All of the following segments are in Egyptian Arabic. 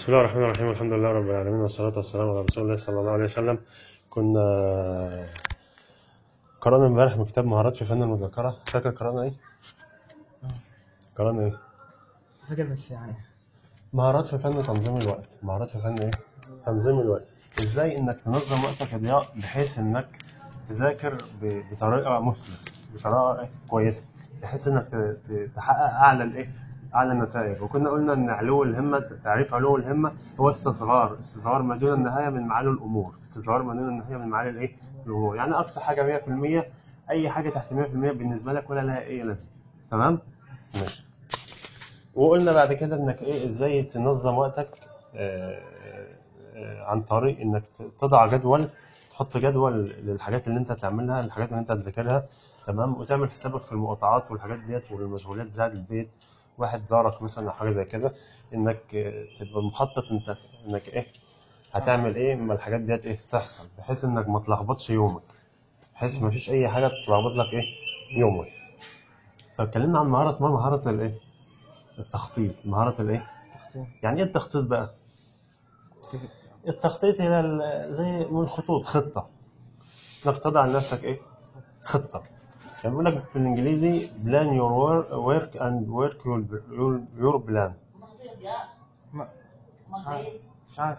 بسم الله الرحمن الرحيم الحمد لله رب العالمين والصلاة والسلام على رسول الله صلى الله عليه وسلم كنا قرأنا امبارح من كتاب مهارات في فن المذاكرة فاكر قرأنا ايه؟ قرأنا ايه؟ فاكر بس يعني مهارات في فن تنظيم الوقت مهارات في فن ايه؟ تنظيم الوقت ازاي انك تنظم وقتك يا ضياء بحيث انك تذاكر ب- بطريقة مثمرة بطريقة ايه؟ كويسة بحيث انك ت- ت- تحقق اعلى الايه؟ اعلى النتائج وكنا قلنا ان علو الهمة تعريف علو الهمة هو استصغار استصغار ما دون النهاية من معالي الامور استصغار ما دون النهاية من معالي الايه؟ الامور يعني اقصى حاجة 100% اي حاجة تحت 100% بالنسبة لك ولا لها اي لازمة تمام؟ ماشي وقلنا بعد كده انك ايه ازاي تنظم وقتك آه، آه، عن طريق انك ت- تضع جدول تحط جدول للحاجات اللي انت تعملها الحاجات اللي انت تذاكرها تمام وتعمل حسابك في المقاطعات والحاجات ديت والمشغولات بتاعت البيت واحد زارك مثلا او حاجه زي كده انك آه، تبقى مخطط انت انك ايه هتعمل ايه اما الحاجات ديت ايه تحصل بحيث انك ما تلخبطش يومك بحيث ما فيش اي حاجه تلخبط لك ايه يومك فاتكلمنا عن مهاره اسمها مهاره الايه التخطيط مهاره الايه تخطيط يعني ايه التخطيط بقى التخطيط هي ال- زي من الخطوط خطة انك تضع لنفسك ايه خطة يعني بيقول لك في الانجليزي plan your wor- work and work your, your, your plan ما مش عارف مش عارف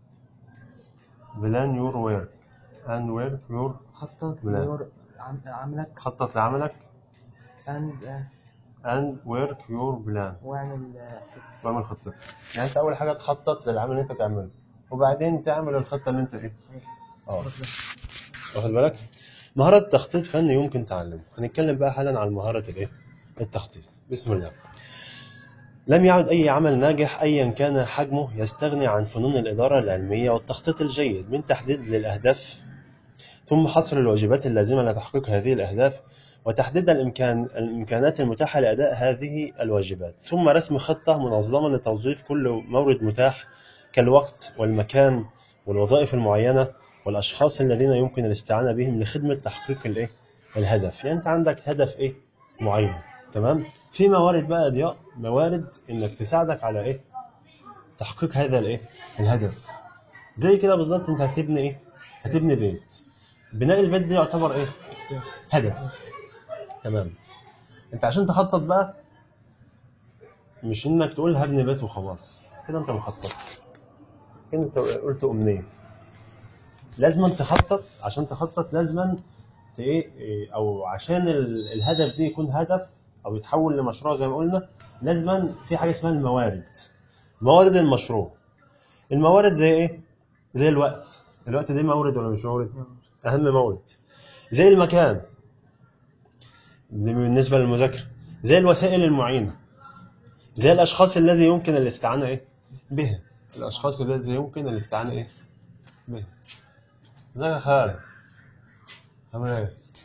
plan your work and work your خطط لا. ليور عم- عملك خطط لعملك and آه، and work your plan واعمل آه، واعمل خطة يعني انت اول حاجة تخطط للعمل اللي انت تعمله وبعدين تعمل الخطة اللي انت ايه اه واخد بالك مهارة تخطيط فن يمكن تعلمه هنتكلم بقى حالا عن مهارة الايه التخطيط بسم الله لم يعد أي عمل ناجح أيا كان حجمه يستغني عن فنون الإدارة العلمية والتخطيط الجيد من تحديد للأهداف ثم حصر الواجبات اللازمة لتحقيق هذه الأهداف وتحديد الإمكان الإمكانات المتاحة لأداء هذه الواجبات ثم رسم خطة منظمة لتوظيف كل مورد متاح كالوقت والمكان والوظائف المعينة والأشخاص الذين يمكن الاستعانة بهم لخدمة تحقيق الإيه؟ الهدف يعني أنت عندك هدف إيه؟ معين تمام في موارد بقى يا ضياء موارد إنك تساعدك على إيه تحقيق هذا الإيه الهدف زي كده بالظبط أنت هتبني إيه هتبني بيت بناء البيت ده يعتبر إيه هدف تمام أنت عشان تخطط بقى مش إنك تقول هبني بيت وخلاص كده أنت مخطط كده أنت قلت أمنية لازم تخطط عشان تخطط لازم ت- ايه إيه، او عشان ال- الهدف ده يكون هدف او يتحول لمشروع زي ما قلنا لازم في حاجه اسمها الموارد موارد المشروع الموارد زي ايه زي الوقت الوقت ده مورد ولا مش مورد اهم مورد زي المكان دي بالنسبه للمذاكره زي الوسائل المعينه زي الاشخاص الذي يمكن الاستعانه ايه بها الاشخاص الذي يمكن الاستعانه ايه بها ازيك يا خالد عامل ايه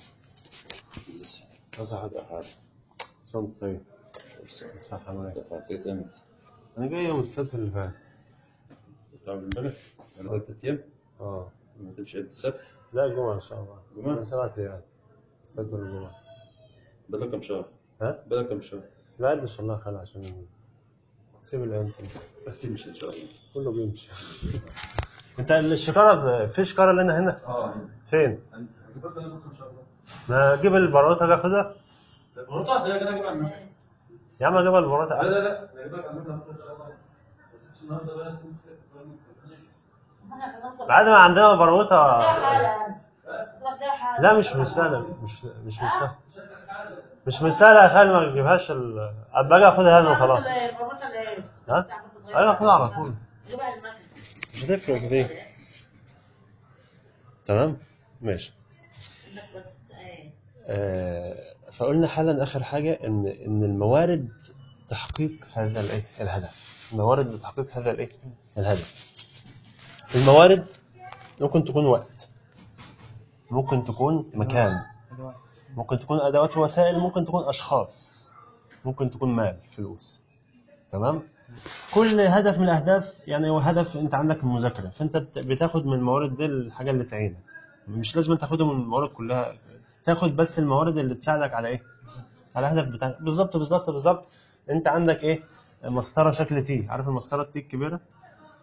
صحة حالك صوت طيب الصحة عامل ايه انا جاي يوم السبت اللي فات طب امبارح ولا ثلاث ايام اه ما تمشي السبت لا الجمعة ان شاء الله الجمعة؟ من سبعة ايام السبت والجمعة بقى كم شهر ها؟ بقى كم شهر لا قدش الله خير عشان سيب الايام كده. هتمشي ان شاء الله كله بيمشي انت الشكارة في شكارة لنا هنا اه فين؟ ذكرت انا بكره ان شاء الله ما اجيب البراطة اجي اخدها مرتاح لا كده اجيب عنك يا عم اجيب البراطة لا لا لا اجيب لك عنك بكره ان شاء الله بس مش النهارده بقى بعد ما عندنا براطة حالا لا مش مستاهلة مش مش مستاهلة مش مستاهلة يا خالد ما تجيبهاش ال... ابقى اجي اخدها انا وخلاص ها؟ ايوه اخدها على طول مش هتفرق كتير تمام ماشي آه فقلنا حالا اخر حاجه ان ان الموارد تحقيق هذا الايه الهدف الموارد لتحقيق هذا الايه الهدف الموارد ممكن تكون وقت ممكن تكون مكان الوقت ممكن تكون ادوات ووسائل ممكن تكون اشخاص ممكن تكون مال فلوس تمام كل هدف من الاهداف يعني هو هدف انت عندك المذاكره فانت بت- بتاخد من الموارد دي الحاجه اللي تعينك مش لازم تاخدها من الموارد كلها تاخد بس الموارد اللي تساعدك على ايه على الهدف بتاعك بالظبط بالظبط بالظبط انت عندك ايه مسطره شكل تي عارف المسطره التي الكبيره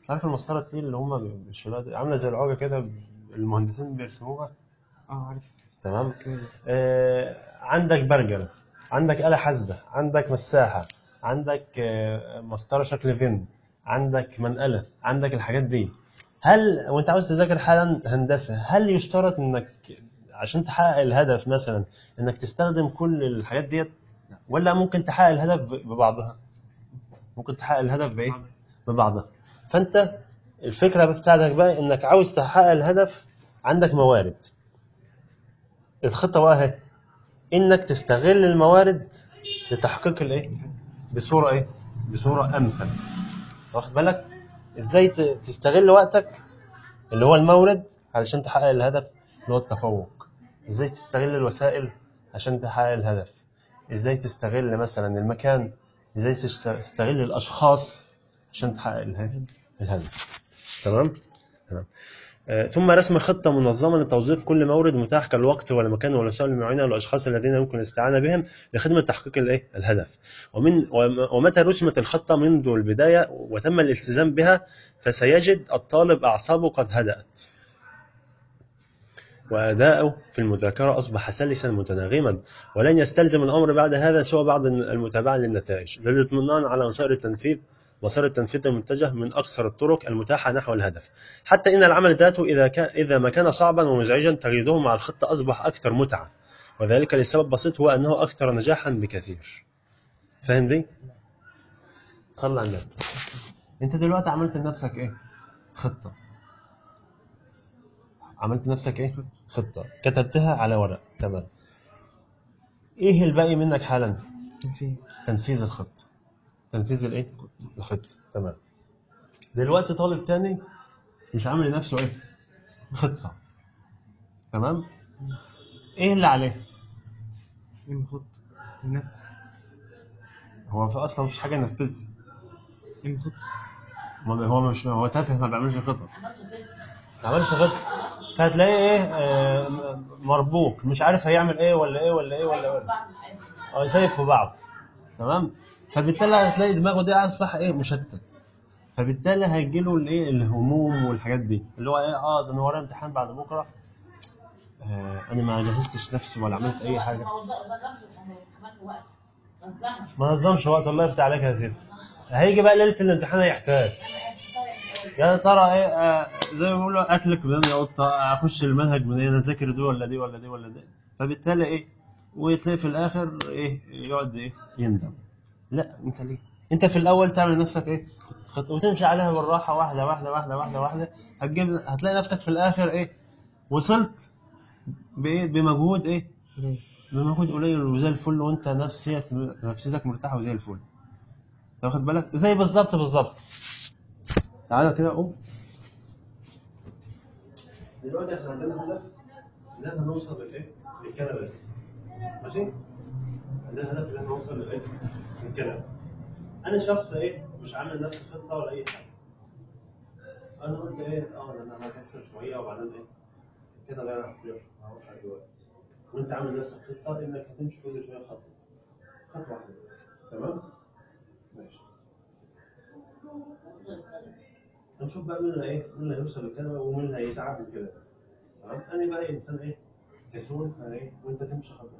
عارف المسطره التقيل اللي هم الشباب عامله زي العوجه كده المهندسين بيرسموها اه عارف تمام كده آه، عندك برجر عندك آلة حاسبة عندك مساحة عندك آه، مسطرة شكل فين عندك منقلة عندك الحاجات دي هل وانت عاوز تذاكر حالا هندسة هل يشترط انك عشان تحقق الهدف مثلا انك تستخدم كل الحاجات ديت ولا ممكن تحقق الهدف ب- ببعضها ممكن تحقق الهدف بايه ببعضها فانت الفكرة بتساعدك بقى انك عاوز تحقق الهدف عندك موارد الخطة بقى اهي انك تستغل الموارد لتحقيق الايه بصورة ايه بصورة امثل واخد بالك ازاي ت- تستغل وقتك اللي هو المورد علشان تحقق الهدف اللي هو التفوق ازاي تستغل الوسائل عشان تحقق الهدف ازاي تستغل مثلا المكان ازاي تست- تستغل الاشخاص عشان تحقق اله- الهدف تمام تمام آه، ثم رسم خطة منظمة لتوظيف كل مورد متاح كالوقت والمكان والوسائل المعينة والأشخاص الذين يمكن الاستعانة بهم لخدمة تحقيق الإيه؟ الهدف ومن وم- ومتى رسمت الخطة منذ البداية وتم الالتزام بها فسيجد الطالب أعصابه قد هدأت وأداؤه في المذاكرة أصبح سلسا متناغما ولن يستلزم الأمر بعد هذا سوى بعض المتابعة للنتائج للاطمئنان على مسار التنفيذ مسار التنفيذ المتجه من أكثر الطرق المتاحة نحو الهدف حتى إن العمل ذاته إذا, كان إذا ما كان صعبا ومزعجا تجده مع الخطة أصبح أكثر متعة وذلك لسبب بسيط هو أنه أكثر نجاحا بكثير فاهم دي؟ صلى على النبي أنت دلوقتي عملت لنفسك إيه؟ خطة عملت لنفسك إيه؟ خطة كتبتها على ورق تمام إيه الباقي منك حالا؟ تنفيذ تنفيذ الخطة تنفيذ الايه الخطة تمام دلوقتي طالب تاني مش عامل لنفسه ايه خطة تمام ايه اللي عليه ينخط ينفذ هو في اصلا مفيش حاجة ينفذها ينخط ما- هو مش هو تافه ما بيعملش خطة ما عملش خطة فهتلاقيه ايه آه، م- مربوك مش عارف هيعمل ايه ولا ايه ولا ايه ولا ولا اه سايب في بعض تمام فبالتالي هتلاقي دماغه دي اصبح ايه مشتت فبالتالي هيجي له الايه الهموم والحاجات دي اللي هو ايه اه ده انا ورايا امتحان بعد بكره آه انا ما جهزتش نفسي ولا عملت اي حاجه ما نظمش وقت الله يفتح عليك يا سيدي هيجي بقى ليله الامتحان هيحتاس يا ترى ايه آه زي ما بيقولوا اكلك منين يا قطه اخش المنهج منين اذاكر دي ولا دي ولا دي ولا دي فبالتالي ايه وتلاقي في الاخر ايه يقعد ايه يندم لا انت ليه انت في الاول تعمل لنفسك ايه خط وتمشي عليها بالراحه واحده واحده واحده واحده واحده هتجيب هتلاقي نفسك في الاخر ايه وصلت بايه بمجهود ايه ليه؟ بمجهود قليل وزي الفل وانت نفسيتك نفسيتك مرتاحه وزي الفل تاخد بالك زي بالظبط بالظبط تعالى كده قوم دلوقتي احنا عندنا هدف ان احنا نوصل للايه؟ للكنبه دي ماشي؟ عندنا هدف ان احنا نوصل للايه؟ للكنبه انا شخص ايه؟ مش عامل نفسي خطه ولا اي حاجه انا قلت ايه؟ اه ده انا هكسر شويه وبعدين ايه؟ كده بقى انا هطير هروح اي وقت وانت عامل نفسك خطه انك هتمشي كل شويه خطوه خطوه واحده بس تمام؟ ماشي هنشوف بقى مين اللي ايه مين اللي هيوصل لكده ومين اللي هيتعب وكده تمام انا بقى انسان ايه كسول فايه وانت تمشي خطوه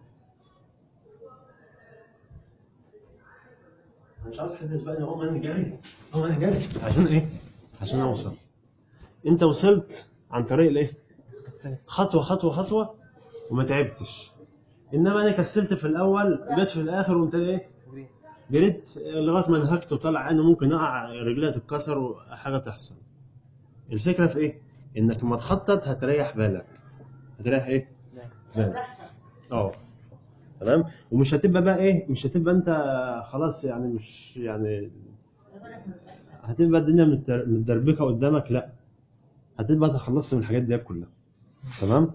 انا مش عاوز حد بقى اقوم انا جاي اقوم انا جاي عشان ايه عشان اوصل انت وصلت عن طريق الايه خطوه خطوه خطوه وما تعبتش انما انا كسلت في الاول جيت في الاخر وقمت ايه جريت لغايه ما نهكت وطلع عيني ممكن اقع رجليها تتكسر وحاجه تحصل الفكره في ايه انك لما تخطط هتريح بالك هتريح ايه بالك اه تمام ومش هتبقى بقى ايه مش هتبقى انت خلاص يعني مش يعني هتبقى الدنيا متر- متدربكه قدامك لا هتبقى تخلصت من الحاجات دي كلها تمام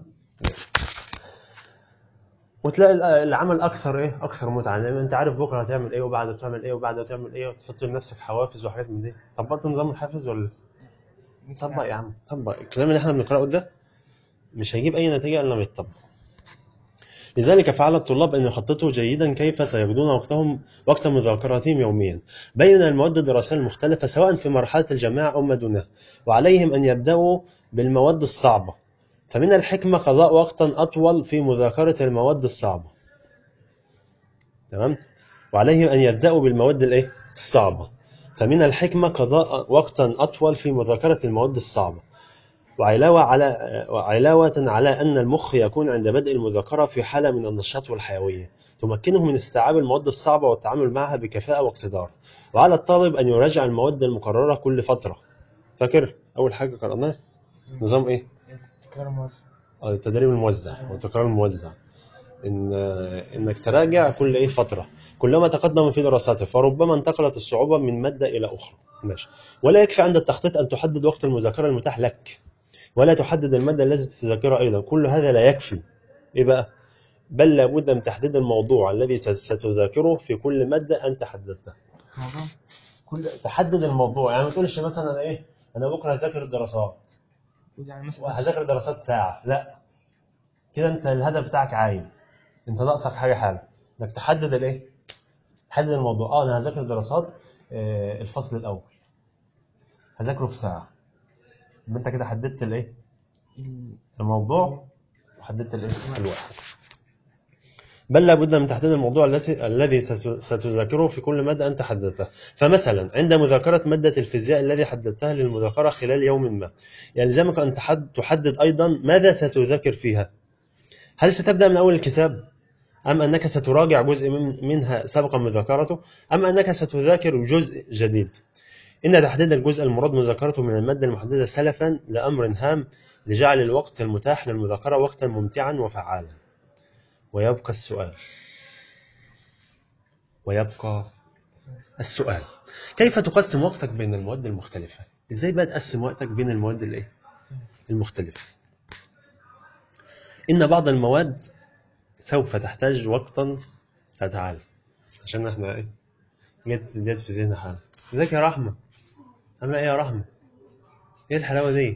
وتلاقي ال- العمل اكثر ايه اكثر متعه لان انت عارف بكره هتعمل ايه وبعده تعمل ايه وبعده تعمل ايه وتحط لنفسك حوافز وحاجات من دي طبقت نظام الحافز ولا لسه طبق يا عم طبق الكلام اللي احنا بنقراه ده مش هيجيب اي نتيجه الا لما يتطبق لذلك فعل الطلاب أن يخططوا جيدا كيف سيقضون وقتهم وقت مذاكرتهم يوميا بين المواد الدراسية المختلفة سواء في مرحلة الجامعة أو ما دونها وعليهم أن يبدأوا بالمواد الصعبة فمن الحكمة قضاء وقتا أطول في مذاكرة المواد الصعبة تمام وعليهم أن يبدأوا بالمواد الإيه؟ الصعبة فمن الحكمة قضاء وقتا أطول في مذاكرة المواد الصعبة وعلاوة على وعلاوة على أن المخ يكون عند بدء المذاكرة في حالة من النشاط والحيوية تمكنه من استيعاب المواد الصعبة والتعامل معها بكفاءة واقتدار وعلى الطالب أن يراجع المواد المكررة كل فترة فاكر أول حاجة قرأناها نظام إيه؟ تكرار موزع آه، التدريب الموزع والتكرار الموزع ان انك تراجع كل ايه فتره كلما تقدم في دراسته فربما انتقلت الصعوبه من ماده الى اخرى ماشي ولا يكفي عند التخطيط ان تحدد وقت المذاكره المتاح لك ولا تحدد الماده التي تذاكرها ايضا كل هذا لا يكفي ايه بقى بل لابد من تحديد الموضوع الذي ستذاكره في كل ماده انت حددته موضوع كل تحدد الموضوع يعني ما تقولش مثلا انا ايه انا بكره هذاكر الدراسات يعني مثلا وهذاكر دراسات ساعة لا كده انت الهدف بتاعك عايم انت ناقصك حاجة حاجة انك تحدد الايه تحدد الموضوع اه انا هذاكر دراسات آه، الفصل الاول هذاكره في ساعة يبقى انت كده حددت الايه ال- الموضوع وحددت الايه الوقت بل لابد من تحديد الموضوع التي الذي ستس- ستذاكره في كل مادة أنت حددتها فمثلا عند مذاكرة مادة الفيزياء الذي حددتها للمذاكرة خلال يوم ما يلزمك أن تحد- تحدد أيضا ماذا ستذاكر فيها هل ستبدأ من أول الكتاب أم أنك ستراجع جزء من منها سبق مذاكرته أم أنك ستذاكر جزء جديد إن تحديد الجزء المراد مذاكرته من المادة المحددة سلفا لأمر هام لجعل الوقت المتاح للمذاكرة وقتا ممتعا وفعالا ويبقى السؤال ويبقى السؤال كيف تقسم وقتك بين المواد المختلفة ازاي بقى تقسم وقتك بين المواد الايه المختلفة ان بعض المواد سوف تحتاج وقتا تعال عشان احنا ايه جت جت في ذهننا حاجه ازيك يا رحمه عامله ايه يا رحمه ايه الحلاوه دي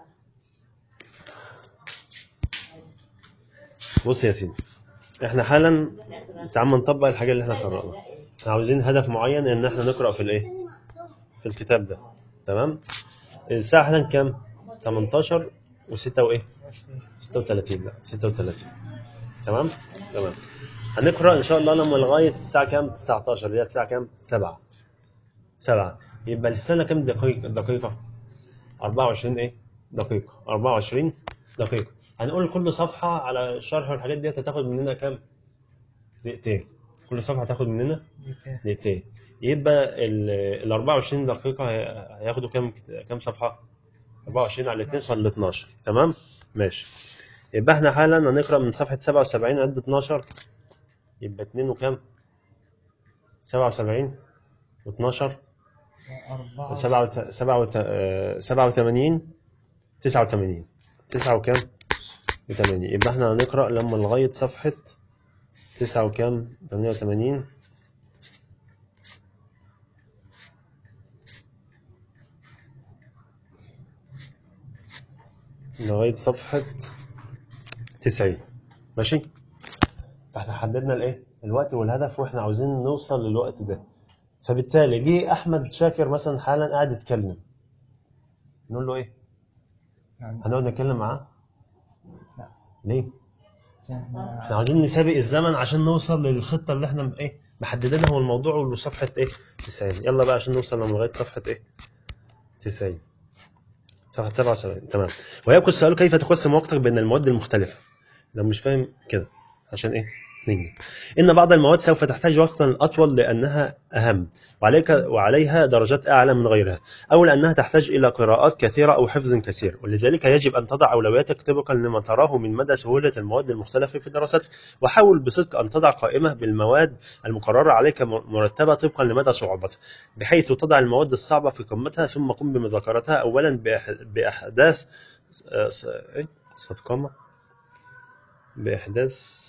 بص يا سيدي احنا حالا تعال نطبق الحاجه اللي احنا قرأناها احنا عاوزين هدف معين ان احنا نقرأ في الايه في الكتاب ده تمام الساعه حالا كام 18 و6 وايه 36 لا 36 تمام تمام هنقرا ان شاء الله لما لغايه الساعه كام 19 اللي هي الساعه كام 7 7 يبقى للسنه كام دقيقه دقيقه 24 ايه دقيقه 24 دقيقه هنقول كل صفحه على الشرح والحاجات دي هتاخد مننا كام دقيقتين كل صفحه هتاخد مننا دقيقتين يبقى ال ال 24 دقيقه هي- هياخدوا كام كام صفحه 24 على 2 فال 12 تمام ماشي يبقى احنا حالا هنقرا من صفحه 77 عد 12 يبقى 2 وكام 77 و12 أربعة 87 89 9 وكام و80 يبقى احنا هنقرا لما لغايه صفحه 9 وكام 88 لغايه صفحه 90 ماشي فاحنا حددنا الايه الوقت والهدف واحنا عاوزين نوصل للوقت ده فبالتالي جه احمد شاكر مثلا حالا قاعد يتكلم نقول له ايه يعني هنقعد نتكلم معاه لا. ليه عشان احنا عاوزين نسابق الزمن عشان نوصل للخطه اللي احنا ايه محددينها هو الموضوع واللي صفحه ايه 90 يلا بقى عشان نوصل لغايه صفحه ايه 90 صفحه 77 تمام ويبقى السؤال كيف تقسم وقتك بين المواد المختلفه لو مش فاهم كده عشان ايه ننجح ان بعض المواد سوف تحتاج وقتا اطول لانها اهم وعليك وعليها درجات اعلى من غيرها او لانها تحتاج الى قراءات كثيره او حفظ كثير ولذلك يجب ان تضع اولوياتك طبقا لما تراه من مدى سهوله المواد المختلفه في دراستك وحاول بصدق ان تضع قائمه بالمواد المقرره عليك مرتبه طبقا لمدى صعوبتها بحيث تضع المواد الصعبه في قمتها ثم قم بمذاكرتها اولا بأح- باحداث آه، ص- إيه؟ صدقمه باحداث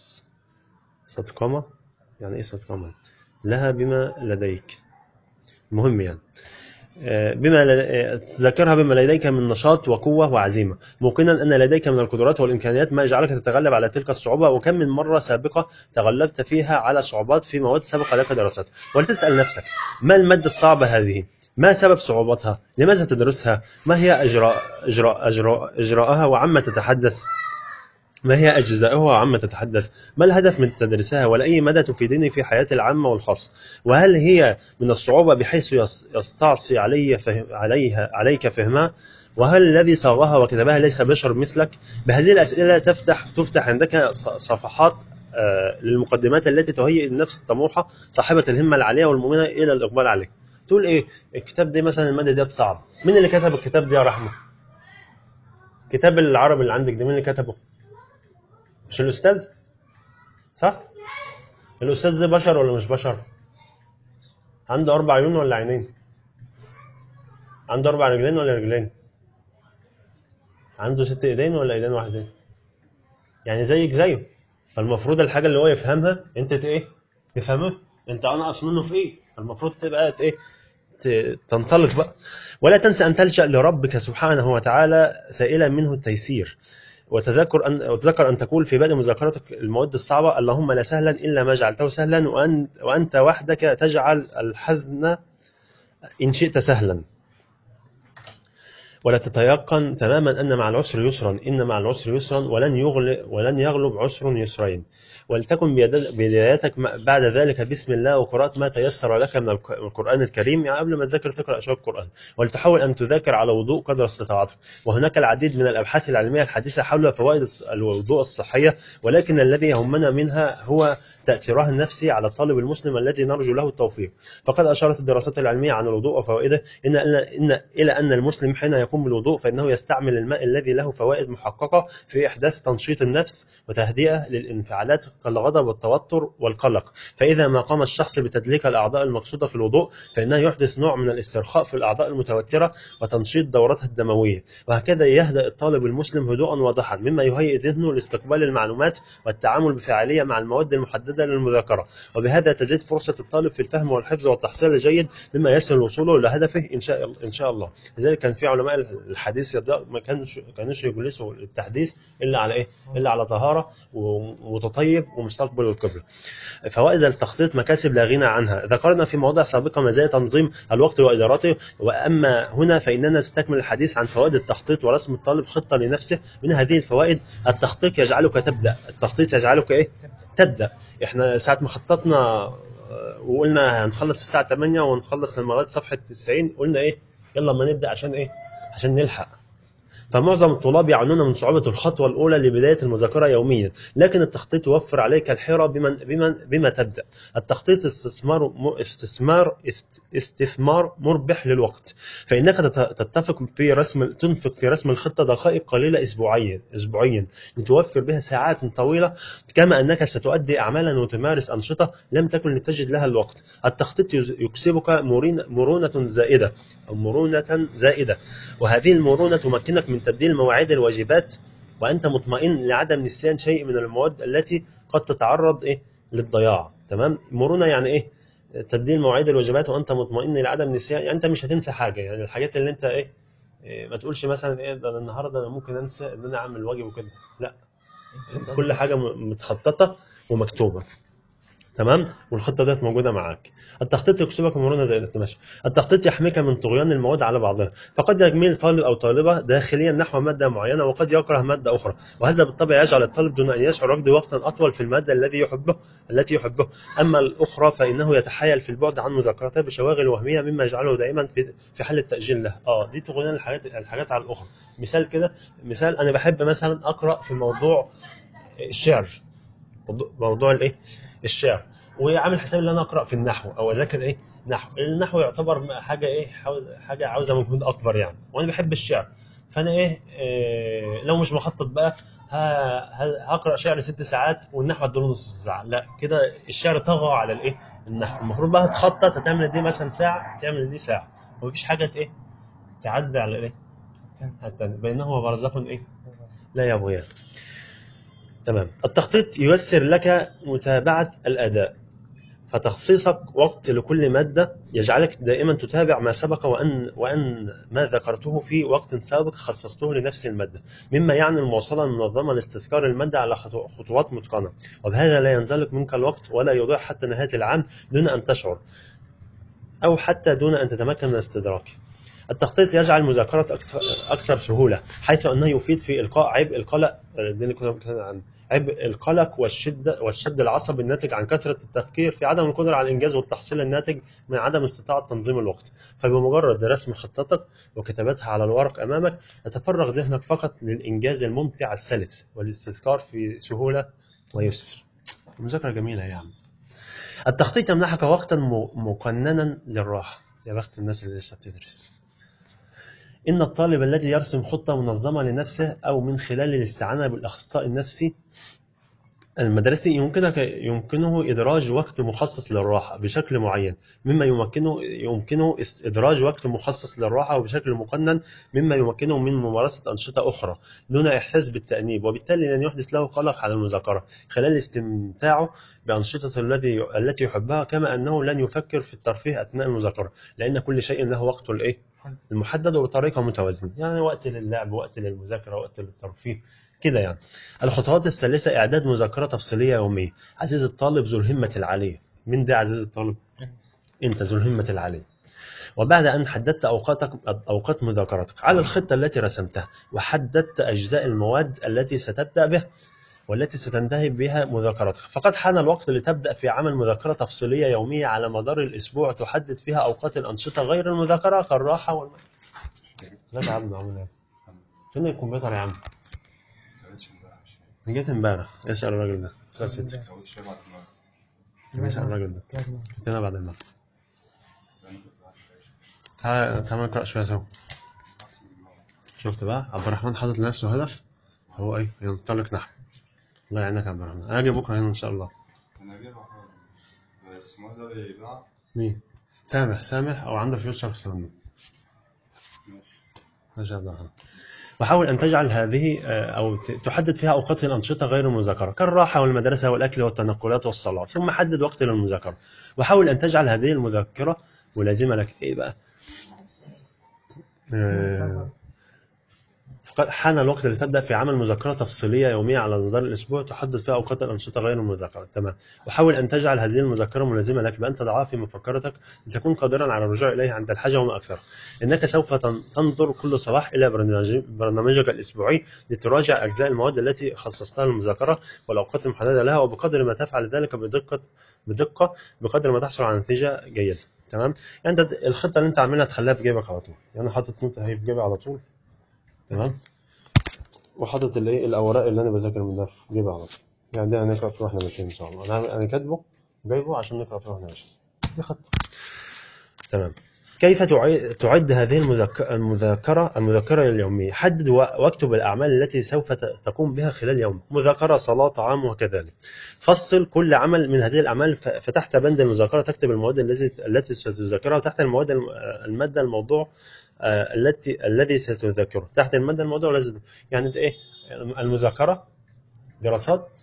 صدقمه يعني ايه صدقمه لها بما لديك مهم يعني آه، بما ل- آه، تذكرها بما لديك من نشاط وقوة وعزيمة موقنا أن لديك من القدرات والإمكانيات ما يجعلك تتغلب على تلك الصعوبة وكم من مرة سابقة تغلبت فيها على صعوبات في مواد سبق لك دراستها ولتسأل نفسك ما المادة الصعبة هذه ما سبب صعوبتها لماذا تدرسها ما هي أجراء أجراء أجراء أجراءها وعما تتحدث ما هي أجزاؤها وعما تتحدث ما الهدف من تدريسها ولأي مدى تفيدني في حياتي العامة والخاصة وهل هي من الصعوبة بحيث يس- يستعصي علي فهم عليها عليك فهمها وهل الذي صاغها وكتبها ليس بشر مثلك بهذه الأسئلة تفتح تفتح عندك ص- صفحات آه، للمقدمات التي تهيئ النفس الطموحة صاحبة الهمة العالية والمؤمنة إلى الإقبال عليه تقول إيه الكتاب ده مثلا المادة ديت صعب مين اللي كتب الكتاب ده يا رحمة كتاب العربي اللي عندك ده مين اللي كتبه مش الأستاذ صح الأستاذ ده بشر ولا مش بشر عنده أربع عيون ولا عينين عنده أربع رجلين ولا رجلين عنده ست إيدين ولا إيدين واحدين يعني زيك زيه فالمفروض الحاجة اللي هو يفهمها أنت ت- إيه تفهمها أنت أنقص منه في إيه المفروض تبقى ت- إيه ت- تنطلق بقى ولا تنسى أن تلجأ لربك سبحانه وتعالى سائلا منه التيسير وتذكر أن وتذكر أن تقول في بدء مذاكرتك المواد الصعبة اللهم لا سهلا إلا ما جعلته سهلا وأن وأنت وحدك تجعل الحزن إن شئت سهلا ولا تتيقن تماما أن مع العسر يسرا إن مع العسر يسرا ولن يغلب ولن يغلب عسر يسرين ولتكن بيد- بداياتك م- بعد ذلك بسم الله وقراءة ما تيسر لك من الق- القرآن الكريم يعني قبل ما تذاكر تقرأ شوية القرآن ولتحاول أن تذاكر على وضوء قدر استطاعتك وهناك العديد من الأبحاث العلمية الحديثة حول فوائد الص- الوضوء الصحية ولكن الذي يهمنا منها هو تأثيرها النفسي على الطالب المسلم الذي نرجو له التوفيق فقد أشارت الدراسات العلمية عن الوضوء وفوائده إن إن إن إلى أن المسلم حين يقوم بالوضوء فإنه يستعمل الماء الذي له فوائد محققة في إحداث تنشيط النفس وتهدئة للانفعالات كالغضب والتوتر والقلق فإذا ما قام الشخص بتدليك الأعضاء المقصودة في الوضوء فإنه يحدث نوع من الاسترخاء في الأعضاء المتوترة وتنشيط دورتها الدموية وهكذا يهدأ الطالب المسلم هدوءا واضحا مما يهيئ ذهنه لاستقبال المعلومات والتعامل بفاعلية مع المواد المحددة للمذاكرة وبهذا تزيد فرصة الطالب في الفهم والحفظ والتحصيل الجيد مما يسهل وصوله إلى هدفه إن شاء إن شاء الله لذلك كان في علماء الحديث يبدأ ما كانش كانوش يجلسوا التحديث إلا على إيه إلا على طهارة ومتطيب ومستقبل القبلة فوائد التخطيط مكاسب لا غنى عنها ذكرنا في مواضع سابقة مزايا تنظيم الوقت وإدارته وأما هنا فإننا نستكمل الحديث عن فوائد التخطيط ورسم الطالب خطة لنفسه من هذه الفوائد التخطيط يجعلك تبدأ التخطيط يجعلك إيه تبدأ إحنا ساعة ما خططنا آه، وقلنا هنخلص الساعة 8 ونخلص لغاية صفحة 90 قلنا إيه يلا ما نبدأ عشان إيه عشان نلحق فمعظم الطلاب يعانون من صعوبة الخطوة الأولى لبداية المذاكرة يوميا، لكن التخطيط يوفر عليك الحيرة بمن بمن بما تبدأ. التخطيط استثمار م- استثمار است- استثمار مربح للوقت، فإنك تت- تتفق في رسم تنفق في رسم الخطة دقائق قليلة أسبوعيا أسبوعيا لتوفر بها ساعات طويلة كما أنك ستؤدي أعمالا وتمارس أنشطة لم تكن لتجد لها الوقت. التخطيط يز- يكسبك مرين- مرونة زائدة أو مرونة زائدة وهذه المرونة تمكنك من تبديل مواعيد الواجبات وأنت مطمئن لعدم نسيان شيء من المواد التي قد تتعرض إيه للضياع تمام مرونة يعني إيه تبديل مواعيد الواجبات وأنت مطمئن لعدم نسيان يعني أنت مش هتنسى حاجة يعني الحاجات اللي أنت إيه إيه، ما تقولش مثلا ايه ده أنا النهارده انا ممكن انسى ان انا اعمل واجب وكده لا كل حاجه م- متخططه ومكتوبه تمام والخطه ديت موجوده معاك التخطيط يكسبك مرونه زي ماشي التخطيط يحميك من طغيان المواد على بعضها فقد يميل طالب او طالبه داخليا نحو ماده معينه وقد يكره ماده اخرى وهذا بالطبع يجعل الطالب دون ان يشعر يقضي وقتا اطول في الماده الذي يحبه التي يحبه اما الاخرى فانه يتحايل في البعد عن مذاكرتها بشواغل وهميه مما يجعله دائما في في حاله التاجيل له اه دي طغيان الحاجات الحاجات على الاخرى مثال كده مثال انا بحب مثلا اقرا في موضوع الشعر موضوع- موضوع الايه الشعر وعامل حساب ان انا اقرا في النحو او اذاكر ايه نحو النحو يعتبر حاجه ايه عاوز حاجه عاوزه مجهود اكبر يعني وانا بحب الشعر فانا ايه, إيه لو مش مخطط بقى ه- ه- هقرا شعر ست ساعات والنحو اديله نص ساعه لا كده الشعر طغى على الايه النحو المفروض بقى تخطط هتعمل دي مثلا ساعه تعمل دي ساعه ومفيش حاجه ايه تعدي على الايه التاني بينهما برزخ ايه لا يبغيان تمام التخطيط ييسر لك متابعة الأداء فتخصيصك وقت لكل مادة يجعلك دائما تتابع ما سبق وأن, وأن ما ذكرته في وقت سابق خصصته لنفس المادة مما يعني المواصلة المنظمة لاستذكار المادة على خطو- خطوات متقنة وبهذا لا ينزلق منك الوقت ولا يضيع حتى نهاية العام دون أن تشعر أو حتى دون أن تتمكن من الاستدراك التخطيط يجعل مذاكرة أكثر, أكثر سهولة حيث أنه يفيد في إلقاء عبء القلق ده اللي كنا بنتكلم عن عبء القلق والشدة والشد العصبي الناتج عن كثرة التفكير في عدم القدرة على الإنجاز والتحصيل الناتج من عدم استطاعة تنظيم الوقت فبمجرد رسم خطتك وكتابتها على الورق أمامك يتفرغ ذهنك فقط للإنجاز الممتع السلس والاستذكار في سهولة ويسر مذاكرة جميلة يا عم التخطيط يمنحك وقتا م- مقننا للراحة يا بخت الناس اللي لسه بتدرس إن الطالب الذي يرسم خطة منظمة لنفسه أو من خلال الاستعانة بالأخصائي النفسي المدرسي يمكنك يمكنه إدراج وقت مخصص للراحة بشكل معين مما يمكنه يمكنه است- إدراج وقت مخصص للراحة وبشكل مقنن مما يمكنه من ممارسة أنشطة أخرى دون إحساس بالتأنيب وبالتالي لن يحدث له قلق على المذاكرة خلال استمتاعه بأنشطة الذي التي يحبها كما أنه لن يفكر في الترفيه أثناء المذاكرة لأن كل شيء له وقته الإيه؟ المحدد وبطريقة متوازنة يعني وقت للعب وقت للمذاكرة وقت للترفيه كده يعني الخطوات الثالثة إعداد مذكرة تفصيلية يومية عزيز الطالب ذو الهمة العالية من ده عزيز الطالب؟ أنت ذو الهمة العالية وبعد أن حددت أوقاتك أوقات مذاكرتك على الخطة التي رسمتها وحددت أجزاء المواد التي ستبدأ بها والتي ستنتهي بها مذاكرتك فقد حان الوقت لتبدأ في عمل مذكرة تفصيلية يومية على مدار الأسبوع تحدد فيها أوقات الأنشطة غير المذاكرة كالراحة والم... ازيك يا عبد عامل ايه؟ فين الكمبيوتر يا عم؟ أنا جيت امبارح اسأل الراجل ده خلصت اسأل الراجل ده كنت انا بعد المغرب تعالى تعالى نقرأ شوية سوا شفت بقى عبد الرحمن حاطط لنفسه هدف هو ايه ينطلق نحو الله يعينك يا عبد الرحمن انا اجي بكره هنا ان شاء الله انا جايب واحد بس ما ده بيباع مين سامح سامح او عندك يشرف السمندوق ماشي ماشي يا عبد الرحمن وحاول أن تجعل هذه آه، أو ت- تحدد فيها أوقات الأنشطة غير المذاكرة كالراحة والمدرسة والأكل والتنقلات والصلاة ثم حدد وقت للمذاكرة وحاول أن تجعل هذه المذكرة ملازمة لك إيه بقى آه، فقد حان الوقت لتبدأ في عمل مذكرة تفصيلية يومية على مدار الأسبوع تحدد فيها أوقات الأنشطة غير المذاكرة تمام وحاول أن تجعل هذه المذكرة ملازمة لك بأن تضعها في مفكرتك لتكون قادرا على الرجوع إليها عند الحاجة وما أكثر إنك سوف تن- تنظر كل صباح إلى برنامج- برنامجك الأسبوعي لتراجع أجزاء المواد التي خصصتها للمذاكرة والأوقات المحددة لها وبقدر ما تفعل ذلك بدقة بدقة بقدر ما تحصل على نتيجة جيدة تمام يعني انت الخطة اللي انت عاملها تخليها في جيبك على طول يعني أنا حاطط نوتة اهي في جيبي على طول تمام وحاطط الايه الاوراق اللي انا بذاكر منها في جيبي على طول يعني ده هنقرا فيه واحنا ماشيين ان شاء الله انا انا كاتبه جايبه عشان نقرا فيه واحنا ماشيين دي خطة تمام كيف تعي- تعد هذه المذك- المذاكرة المذكرة اليومية حدد و- واكتب الأعمال التي سوف ت- تقوم بها خلال يوم مذاكرة صلاة طعام وكذلك فصل كل عمل من هذه الأعمال ف- فتحت بند المذاكرة تكتب المواد التي التي ستذاكرها وتحت المواد الم- المادة الموضوع آه، التي الذي ستذاكره تحت المادة الموضوع الذي يعني أنت ايه المذاكرة دراسات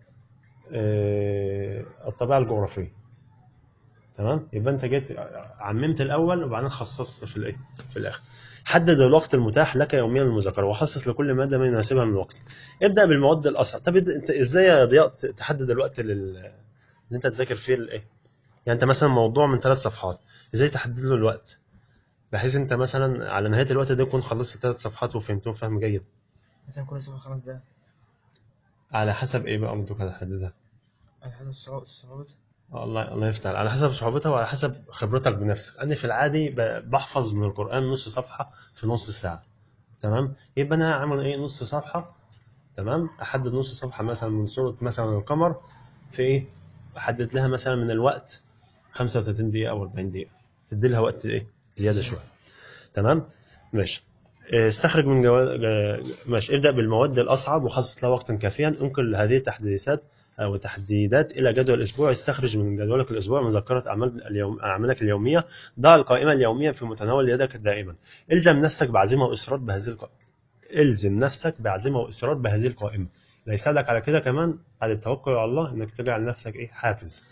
آه، الطبيعة الجغرافية تمام يبقى انت جيت عممت الاول وبعدين خصصت في الايه في الاخر حدد الوقت المتاح لك يوميا للمذاكره وخصص لكل ماده ما يناسبها من الوقت ابدا بالمواد الاصعب طب انت ازاي يا ضياء تحدد الوقت لل اللي انت تذاكر فيه الايه يعني انت مثلا موضوع من ثلاث صفحات ازاي تحدد له الوقت بحيث انت مثلا على نهايه الوقت ده تكون خلصت ثلاث صفحات وفهمتهم فهم جيد مثلا كل صفحة خمس دقايق على حسب ايه بقى برضه هتحددها على حسب الصعوبة الصعوبة آه، الله الله يفتح على حسب صعوبتها وعلى حسب خبرتك بنفسك انا في العادي ب- بحفظ من القران نص صفحه في نص ساعه تمام يبقى انا اعمل ايه نص صفحه تمام احدد نص صفحه مثلا من سوره مثلا القمر في ايه احدد لها مثلا من الوقت 35 دقيقه او 40 دقيقه تدي لها وقت ايه زياده شويه تمام ماشي إيه، استخرج من جوا... جا- ماشي ابدا بالمواد الاصعب وخصص لها وقتا كافيا انقل هذه التحديثات او تحديدات الى جدول اسبوعي استخرج من جدولك الاسبوعي مذكره اعمال اليوم اعمالك اليوميه ضع القائمه اليوميه في متناول يدك دائما الزم نفسك بعزيمه واصرار بهذه القائمه الزم نفسك بعزيمه واصرار بهذه القائمه اللي يساعدك على كده كمان بعد التوكل على الله انك تجعل لنفسك ايه حافز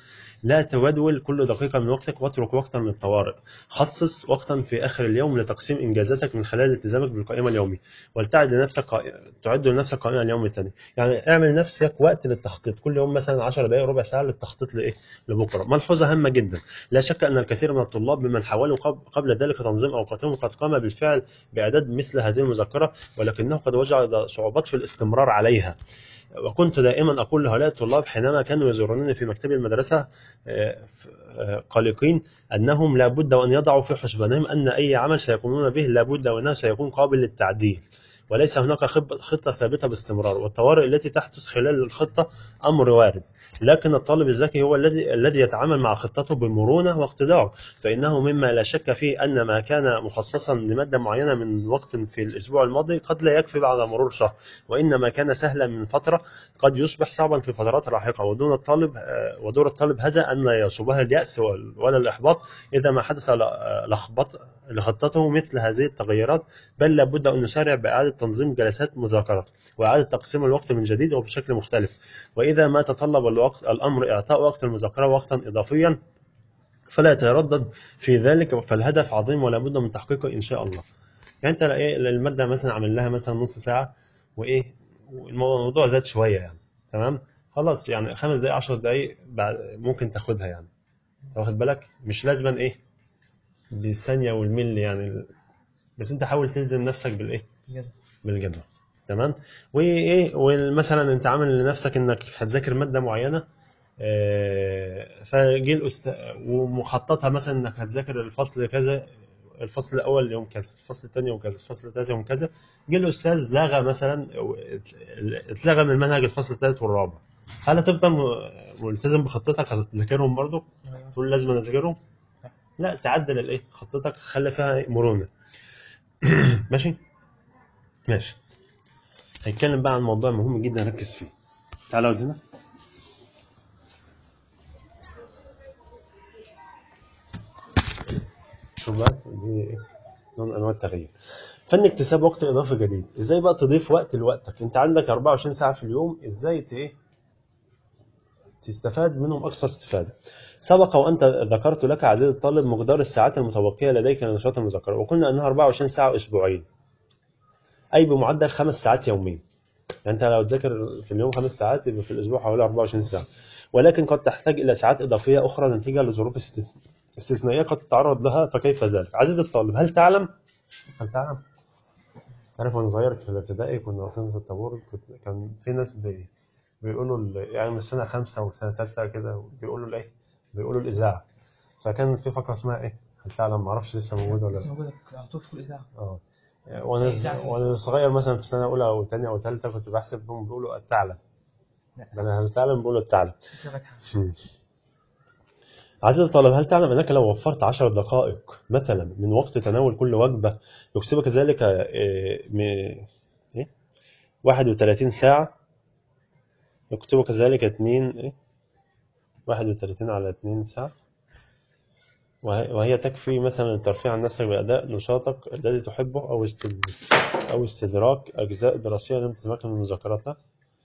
لا تودول كل دقيقة من وقتك واترك وقتا للطوارئ خصص وقتا في آخر اليوم لتقسيم إنجازاتك من خلال التزامك بالقائمة اليومية ولتعد لنفسك قائمة تعد لنفسك قائمة اليوم التاني يعني اعمل لنفسك وقت للتخطيط كل يوم مثلا 10 دقائق ربع ساعة للتخطيط لإيه لبكرة ملحوظة هامة جدا لا شك أن الكثير من الطلاب ممن حاولوا قب- قبل ذلك تنظيم أوقاتهم قد قام بالفعل بإعداد مثل هذه المذكرة ولكنه قد وجد صعوبات في الاستمرار عليها وكنت دائما أقول لهؤلاء الطلاب حينما كانوا يزورونني في مكتب المدرسة آه، ف- آه، قلقين أنهم لا بد وأن يضعوا في حسبانهم أن أي عمل سيقومون به لا بد وأنه سيكون قابل للتعديل وليس هناك خب- خطة ثابتة باستمرار والطوارئ التي تحدث خلال الخطة أمر وارد لكن الطالب الذكي هو الذي الذي يتعامل مع خطته بمرونة واقتدار فإنه مما لا شك فيه أن ما كان مخصصا لمادة معينة من وقت في الأسبوع الماضي قد لا يكفي بعد مرور شهر وإن ما كان سهلا من فترة قد يصبح صعبا في فترات لاحقة ودون الطالب آه، ودور الطالب هذا أن لا يصيبه اليأس وال- ولا الإحباط إذا ما حدث ل- آه، لخبط لخطته مثل هذه التغيرات بل لابد أن نسارع بإعادة تنظيم جلسات مذاكرة وإعادة تقسيم الوقت من جديد وبشكل مختلف وإذا ما تطلب الوقت الأمر إعطاء وقت المذاكرة وقتا إضافيا فلا يتردد في ذلك فالهدف عظيم ولا بد من تحقيقه إن شاء الله يعني أنت إيه المادة مثلا عامل لها مثلا نص ساعة وإيه والموضوع زاد شوية يعني تمام خلاص يعني خمس دقايق عشر دقايق بعد ممكن تاخدها يعني واخد بالك مش لازما إيه بالثانية والملي يعني بس أنت حاول تلزم نفسك بالإيه بجد. بالجدول تمام وايه ومثلا انت عامل لنفسك انك هتذاكر ماده معينه آه، فجي الاستاذ ومخططها مثلا انك هتذاكر الفصل كذا الفصل الاول يوم كذا الفصل الثاني يوم كذا الفصل الثالث يوم كذا جه الاستاذ لغى مثلا أو اتلغى من المنهج الفصل الثالث والرابع هل هتفضل م- ملتزم بخطتك هتذاكرهم برضو تقول لازم أنا اذاكرهم لا تعدل الايه خطتك خلي فيها مرونه ماشي ماشي هيتكلم بقى عن موضوع مهم جدا ركز فيه تعالوا هنا شوف بقى دي إيه؟ نوع من انواع التغيير فن اكتساب وقت اضافي جديد ازاي بقى تضيف وقت لوقتك انت عندك 24 ساعه في اليوم ازاي ت- ايه تستفاد منهم اقصى استفاده سبق وانت ذكرت لك عزيزي الطالب مقدار الساعات المتبقيه لديك لنشاط المذاكره وقلنا انها 24 ساعه اسبوعيا اي بمعدل خمس ساعات يوميا يعني انت لو تذاكر في اليوم خمس ساعات يبقى في الاسبوع حوالي 24 ساعه ولكن قد تحتاج الى ساعات اضافيه اخرى نتيجه لظروف استث- استثنائيه قد تتعرض لها فكيف ذلك عزيزي الطالب هل تعلم هل تعلم عارف وانا صغير في الابتدائي كنا واقفين في الطابور كنت كان في ناس بي بيقولوا ال- يعني من سنه خمسه وسنه سته كده بيقولوا الايه بيقولوا الاذاعه فكان في فقره اسمها ايه هل تعلم ما اعرفش لسه موجوده ولا لا لسه موجودة على طول في الإذاعة اه وانا إذاعة. وانا صغير مثلا في سنه اولى او ثانيه او ثالثه كنت بحسبهم بيقولوا الثعلب لا. ده انا هل تعلم بيقولوا الثعلب لسه فاتحة عزيزي الطالب هل تعلم انك لو وفرت 10 دقائق مثلا من وقت تناول كل وجبه يكسبك ذلك إيه، م- ايه 31 ساعه يكتبك ذلك 2 ايه 31 على 2 ساعه وهي وهي تكفي مثلا للترفيه عن نفسك بأداء نشاطك الذي تحبه أو استد... أو استدراك أجزاء دراسية لم تتمكن من مذاكرتها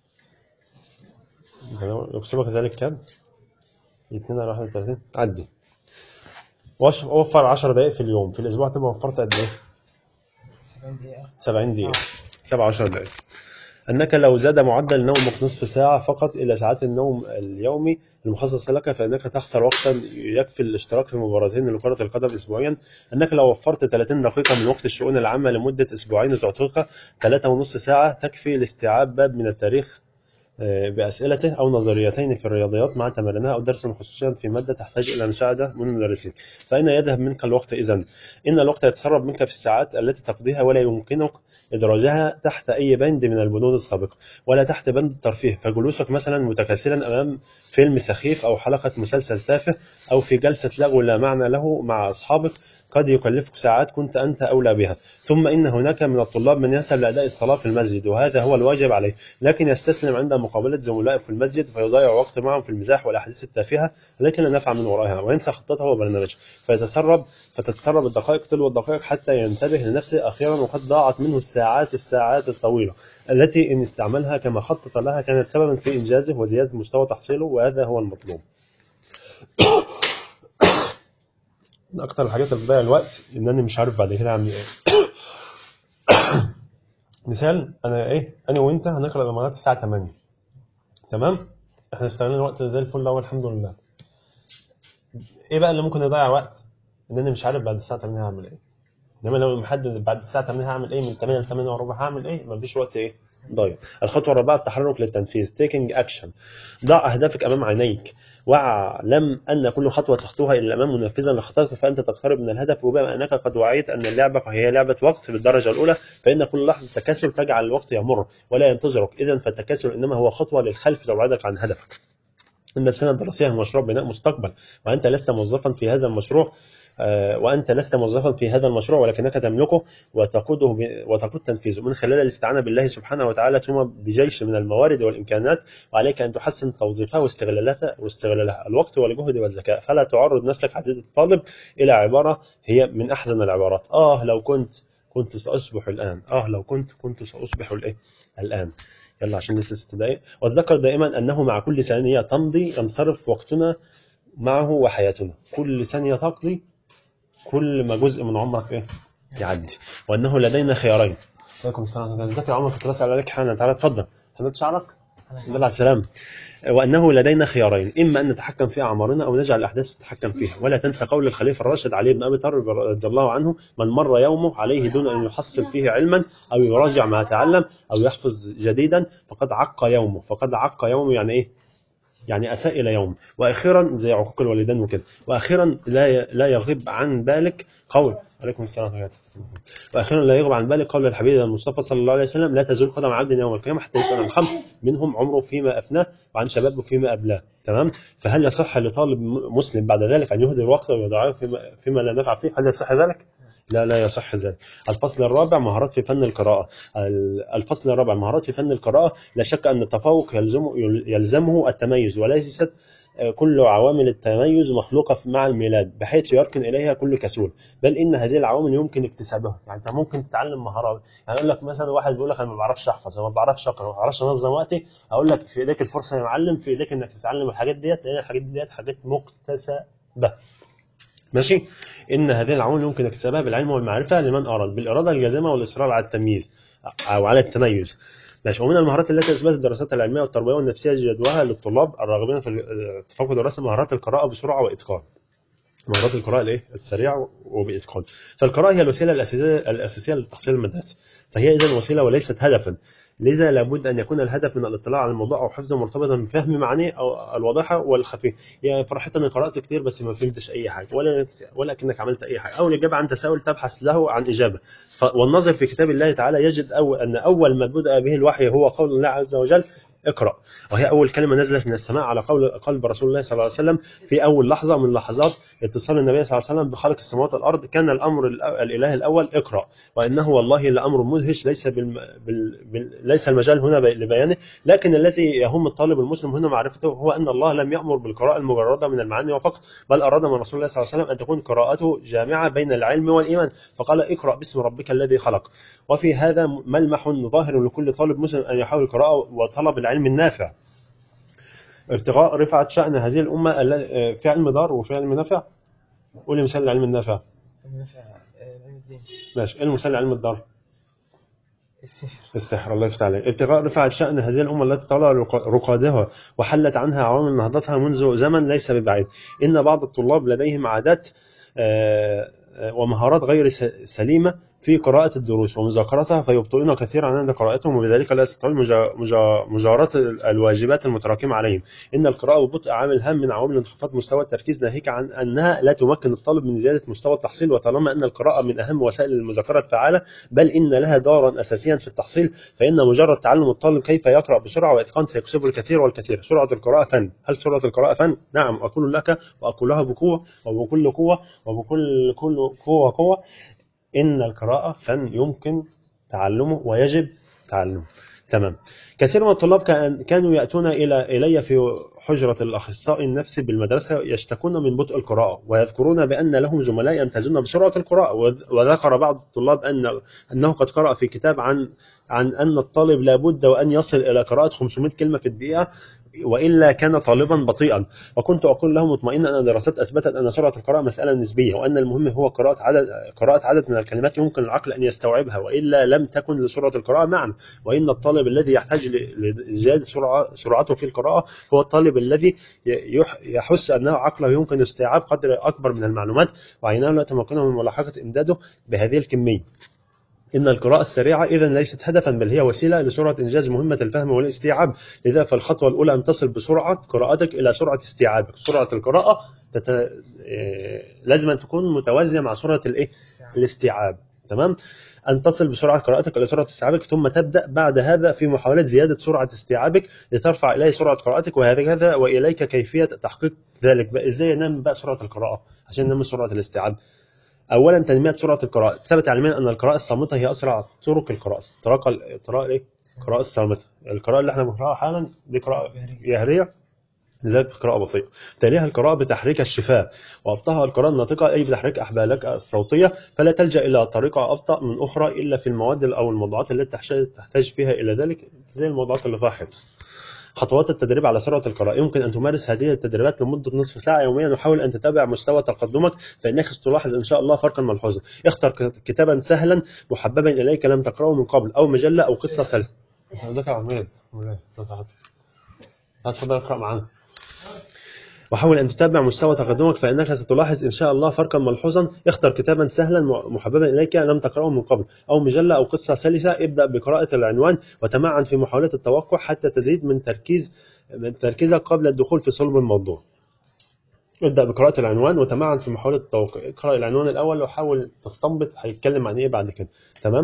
يكسبك ذلك كام؟ 2 على 31 عدي وش- وفر 10 دقائق في اليوم في الأسبوع تبقى وفرت قد إيه؟ 70 دقيقة 70 دقيقة 17 دقيقة أنك لو زاد معدل نومك نصف ساعة فقط إلى ساعات النوم اليومي المخصصة لك فإنك تخسر وقتا يكفي الاشتراك في مباراتين لكرة القدم أسبوعيا أنك لو وفرت 30 دقيقة من وقت الشؤون العامة لمدة أسبوعين تعطيك 3.5 ساعة تكفي لاستيعاب باب من التاريخ آه، بأسئلته أو نظريتين في الرياضيات مع تمارينها أو درسا خصوصيا في مادة تحتاج إلى مساعدة من المدرسين فأين يذهب منك الوقت إذن؟ إن الوقت يتسرب منك في الساعات التي تقضيها ولا يمكنك إدراجها تحت أي بند من البنود السابقة ولا تحت بند الترفيه فجلوسك مثلا متكاسلا أمام فيلم سخيف أو حلقة مسلسل تافه أو في جلسة لغو لا معنى له مع أصحابك قد يكلفك ساعات كنت أنت أولى بها ثم إن هناك من الطلاب من يذهب لأداء الصلاة في المسجد وهذا هو الواجب عليه لكن يستسلم عند مقابلة زملائه في المسجد فيضيع وقت معهم في المزاح والأحاديث التافهة التي لا نفع من ورائها وينسى خطته وبرنامجه فيتسرب فتتسرب الدقائق تلو الدقائق حتى ينتبه لنفسه أخيرا وقد ضاعت منه الساعات الساعات الطويلة التي إن استعملها كما خطط لها كانت سببا في إنجازه وزيادة مستوى تحصيله وهذا هو المطلوب من اكتر الحاجات اللي بتضيع الوقت ان انا مش عارف بعد كده اعمل ايه مثال انا ايه انا وانت هنقرا الامارات الساعه 8 تمام احنا استغلنا الوقت زي الفل اول الحمد لله ايه بقى اللي ممكن يضيع وقت ان انا مش عارف بعد الساعه 8 هعمل ايه انما لو محدد بعد الساعه 8 هعمل ايه من 8 ل 8 وربع هعمل ايه مفيش وقت ايه ضايع الخطوه الرابعه التحرك للتنفيذ taking action ضع اهدافك امام عينيك واعلم ان كل خطوه تخطوها الى الامام منفذا لخطتك فانت تقترب من الهدف وبما انك قد وعيت ان اللعبه هي لعبه وقت بالدرجه الاولى فان كل لحظه تكاسل تجعل الوقت يمر ولا ينتظرك اذا فالتكاسل انما هو خطوه للخلف تبعدك عن هدفك ان السنه الدراسيه هي مشروع بناء مستقبل وانت لست موظفا في هذا المشروع آه، وانت لست موظفا في هذا المشروع ولكنك تملكه وتقوده ب- وتقود تنفيذه من خلال الاستعانه بالله سبحانه وتعالى ثم بجيش من الموارد والامكانات وعليك ان تحسن توظيفها واستغلالها واستغلالها الوقت والجهد والذكاء فلا تعرض نفسك عزيزي الطالب الى عباره هي من احزن العبارات اه لو كنت كنت ساصبح الان اه لو كنت كنت ساصبح الايه الان يلا عشان لسه ست دقايق وتذكر دائما انه مع كل ثانيه تمضي ينصرف وقتنا معه وحياتنا كل ثانيه تقضي كل ما جزء من عمرك ايه يعدي وانه لدينا خيارين عليكم السلام ورحمه الله ازيك يا عمر كنت بسال عليك حالا تعالى اتفضل حمد شعرك الحمد لله على السلامه وانه لدينا خيارين اما ان نتحكم في اعمارنا او نجعل الاحداث تتحكم فيها ولا تنسى قول الخليفه الراشد علي بن ابي طالب رضي الله عنه من مر يومه عليه دون ان يحصل فيه علما او يراجع ما تعلم او يحفظ جديدا فقد عق يومه فقد عق يومه يعني ايه يعني اساء الى يوم واخيرا زي عقوق الوالدين وكده واخيرا لا ي- لا يغيب عن بالك قول عليكم السلام ورحمه الله واخيرا لا يغيب عن بالك قول الحبيب المصطفى صلى الله عليه وسلم لا تزول قدم عبد يوم القيامه حتى يسال عن خمس منهم عمره فيما افناه وعن شبابه فيما ابلاه تمام فهل يصح لطالب م- مسلم بعد ذلك ان يهدر وقته ويضيعه فيما, فيما لا نفع فيه هل يصح ذلك لا لا يصح ذلك الفصل الرابع مهارات في فن القراءة ال- الفصل الرابع مهارات في فن القراءة لا شك أن التفوق يلزمه, يلزمه التميز وليست آه، كل عوامل التميز مخلوقة في- مع الميلاد بحيث يركن إليها كل كسول بل إن هذه العوامل يمكن اكتسابها يعني أنت ممكن تتعلم مهارات يعني أقول لك مثلا واحد بيقول لك أنا ما بعرفش أحفظ أنا ما بعرفش أقرأ ما بعرفش أنظم وقتي أقول لك في إيديك الفرصة يا معلم في إيديك إنك تتعلم الحاجات ديت لأن الحاجات ديت حاجات مكتسبة ماشي ان هذه العوامل يمكن اكتسابها بالعلم والمعرفه لمن اراد بالاراده الجازمه والاصرار على التمييز او على التميز ماشي ومن المهارات التي اثبتت الدراسات العلميه والتربويه والنفسيه جدواها للطلاب الراغبين في التفوق الدراسي مهارات القراءه بسرعه واتقان مهارات القراءة الايه؟ السريعة وبإتقان. فالقراءة هي الوسيلة الأساسية الأساسية للتحصيل المدرسي. فهي إذا وسيلة وليست هدفا. لذا لابد أن يكون الهدف من الاطلاع على الموضوع أو حفظه مرتبطا بفهم معانيه أو الواضحة والخفية. يعني فرحت أنا قرأت كتير بس ما فهمتش أي حاجة ولا ولا كأنك عملت أي حاجة. أو الإجابة عن تساؤل تبحث له عن إجابة. ف- والناظر في كتاب الله تعالى يجد أول أن أول ما بدأ به الوحي هو قول الله عز وجل اقرأ وهي أول كلمة نزلت من السماء على قول قلب رسول الله صلى الله عليه وسلم في أول لحظة من لحظات اتصال النبي صلى الله عليه وسلم بخلق السماوات والأرض كان الأمر الأ- الإله الأول اقرأ وإنه والله لأمر مدهش ليس بالم... بال... بال... ليس المجال هنا بي- لبيانه لكن الذي يهم الطالب المسلم هنا معرفته هو أن الله لم يأمر بالقراءة المجردة من المعاني فقط بل أراد من رسول الله صلى الله عليه وسلم أن تكون قراءته جامعة بين العلم والإيمان فقال اقرأ باسم ربك الذي خلق وفي هذا ملمح ظاهر لكل طالب مسلم أن يحاول القراءة وطلب العلم النافع ارتقاء رفعة شأن هذه الأمة الل- في علم دار وفي علم نفع قولي مثال العلم النافع النفع آه، علم الدين ماشي ايه المثال علم الدار السحر السحر الله يفتح عليك ابتغاء رفعة شأن هذه الأمة التي طال رق- رقادها وحلت عنها عوامل نهضتها منذ زمن ليس ببعيد إن بعض الطلاب لديهم عادات آه، آه، ومهارات غير س- سليمة في قراءة الدروس ومذاكرتها فيبطئون كثيرا عند قراءتهم وبذلك لا يستطيعون مجا- مجا- مجاراة الواجبات المتراكمة عليهم إن القراءة ببطء عامل هام من عوامل انخفاض مستوى التركيز ناهيك عن أنها لا تمكن الطالب من زيادة مستوى التحصيل وطالما أن القراءة من أهم وسائل المذاكرة الفعالة بل إن لها دورا أساسيا في التحصيل فإن مجرد تعلم الطالب كيف يقرأ بسرعة وإتقان سيكسبه الكثير والكثير سرعة القراءة فن هل سرعة القراءة فن؟ نعم أقول لك وأقولها بقوة وبكل قوة وبكل كل قوة قوة إن القراءة فن يمكن تعلمه ويجب تعلمه تمام كثير من الطلاب كان- كانوا يأتون إلى إلي في حجرة الأخصائي النفسي بالمدرسة يشتكون من بطء القراءة ويذكرون بأن لهم زملاء يمتازون بسرعة القراءة وذ- وذكر بعض الطلاب أن أنه قد قرأ في كتاب عن عن أن الطالب لابد وأن يصل إلى قراءة 500 كلمة في الدقيقة والا كان طالبا بطيئا وكنت اقول له مطمئنا ان الدراسات اثبتت ان سرعه القراءه مساله نسبيه وان المهم هو قراءه عدد قراءه عدد من الكلمات يمكن العقل ان يستوعبها والا لم تكن لسرعه القراءه معنى وان الطالب الذي يحتاج ل- لزياده سرعه سرعته في القراءه هو الطالب الذي ي- يح- يحس انه عقله يمكن استيعاب قدر اكبر من المعلومات وعيناه لا يتمكنه من ملاحقه امداده بهذه الكميه إن القراءة السريعة إذا ليست هدفا بل هي وسيلة لسرعة إنجاز مهمة الفهم والاستيعاب لذا فالخطوة الأولى أن تصل بسرعة قراءتك إلى سرعة استيعابك سرعة القراءة تت... إيه... لازم أن تكون متوازية مع سرعة الإيه؟ الاستيعاب تمام أن تصل بسرعة قراءتك إلى سرعة استيعابك ثم تبدأ بعد هذا في محاولة زيادة سرعة استيعابك لترفع إليه سرعة قراءتك وهكذا وإليك كيفية تحقيق ذلك بقى إزاي ننمي بقى سرعة القراءة عشان ننمي سرعة الاستيعاب اولا تنميه سرعه القراءه ثبت علميا ان القراءه الصامته هي اسرع طرق القراءه الطريقه القراءه ايه القراءه الصامته القراءه اللي احنا بنقراها حالا دي قراءه جهريه لذلك قراءة بطيئة. تليها القراءة بتحريك الشفاه، وأبطأها القراءة الناطقة أي بتحريك أحبالك الصوتية، فلا تلجأ إلى طريقة أبطأ من أخرى إلا في المواد أو الموضوعات التي تحتاج تحتاج فيها إلى ذلك زي الموضوعات اللي فيها حفظ. خطوات التدريب على سرعة القراءة يمكن أن تمارس هذه التدريبات لمدة نصف ساعة يوميا وحاول أن تتابع مستوى تقدمك فإنك ستلاحظ إن شاء الله فرقا ملحوظا اختر كتابا سهلا محببا إليك لم تقرأه من قبل أو مجلة أو قصة سلسة ازيك يا عماد اتفضل اقرأ معانا وحاول أن تتابع مستوى تقدمك فإنك ستلاحظ إن شاء الله فرقا ملحوظا اختر كتابا سهلا محببا إليك لم تقرأه من قبل أو مجلة أو قصة سلسة ابدأ بقراءة العنوان وتمعن في محاولة التوقع حتى تزيد من تركيز من تركيزك قبل الدخول في صلب الموضوع ابدأ بقراءة العنوان وتمعن في محاولة التوقع اقرأ العنوان الأول وحاول تستنبط هيتكلم عن إيه بعد كده تمام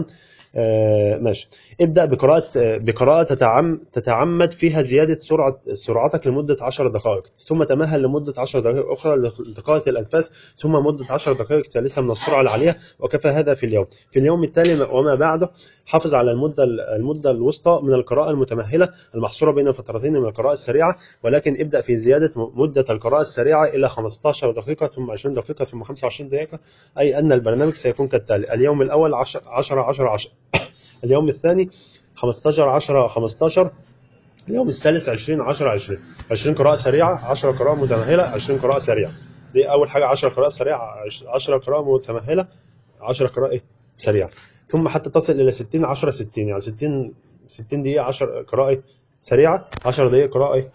آه ماشي ابدأ بقراءة آه بقراءة تتعم تتعمد فيها زيادة سرعة سرعتك لمدة 10 دقائق ثم تمهل لمدة 10 دقائق أخرى لالتقاط الأنفاس ثم مدة 10 دقائق ثالثة من السرعة العالية وكفى هذا في اليوم في اليوم التالي وما بعده حافظ على المدة المدة الوسطى من القراءة المتمهلة المحصورة بين فترتين من القراءة السريعة ولكن ابدأ في زيادة مدة القراءة السريعة إلى 15 دقيقة ثم 20 دقيقة ثم 25 دقيقة أي أن البرنامج سيكون كالتالي اليوم الأول 10 10 10 10 اليوم الثاني 15 10 15 اليوم الثالث 20 10 20 20 قراءة سريعة 10 قراءة متمهلة 20 قراءة سريعة دي أول حاجة 10 قراءة سريعة 10 قراءة متمهلة 10 قراءة إيه؟ سريعة ثم حتى تصل إلى 60 10 60 يعني 60 60 دقيقة 10 قراءة سريعة 10 دقيقة قراءة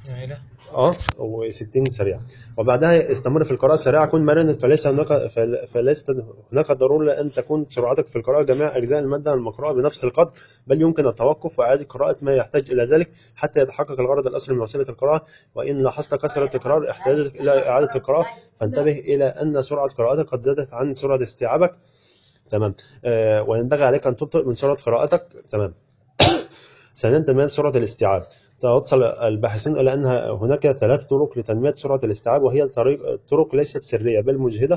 اه و60 سريعة وبعدها استمر في القراءة السريعة كن مرنا فليس هناك فليس هناك ضرورة أن تكون سرعتك في القراءة جميع أجزاء المادة المقروءة بنفس القدر بل يمكن التوقف وإعادة قراءة ما يحتاج إلى ذلك حتى يتحقق الغرض الأصلي من وسيلة القراءة وإن لاحظت كثرة تكرار احتاجك إلى إعادة القراءة فانتبه إلى أن سرعة قراءتك قد زادت عن سرعة استيعابك تمام آه وينبغي عليك أن تبطئ من سرعة قراءتك تمام ثانيا تنمية سرعة الاستيعاب توصل الباحثين إلى أن هناك ثلاث طرق لتنمية سرعة الاستيعاب وهي طريق طرق ليست سرية بل مجهدة